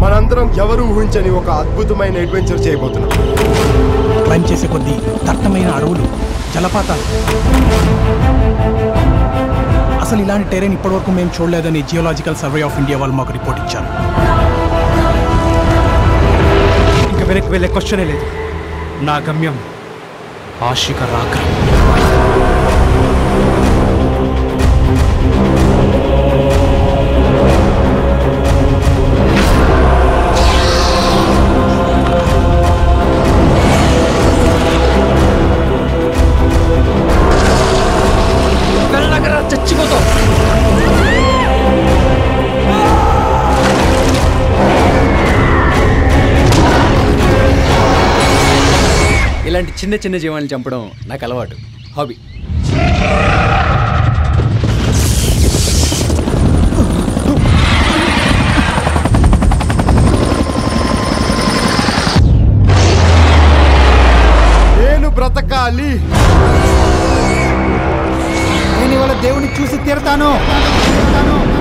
మనందరం ఎవరు ఊహించని ఒక అద్భుతమైన అడ్వెంచర్ చేయబోతున్నాం క్లైమ్ చేసే కొద్దీ దట్టమైన అడవులు జలపాతాలు అసలు ఇలాంటి టెరైన్ ఇప్పటివరకు మేము చూడలేదని జియోలాజికల్ సర్వే ఆఫ్ ఇండియా వాళ్ళు మాకు రిపోర్ట్ ఇచ్చారు ఇంకా వెనక్కి వెళ్ళే క్వశ్చనే లేదు నా గమ్యం ఆశిక రాక వెళ్ళగరా చచ్చిపోతావు ఇలాంటి చిన్న చిన్న జీవాలను చంపడం నాకు అలవాటు హాబీ నేను బ్రతకాలి నేను ఇవాళ దేవుని చూసి తీరతాను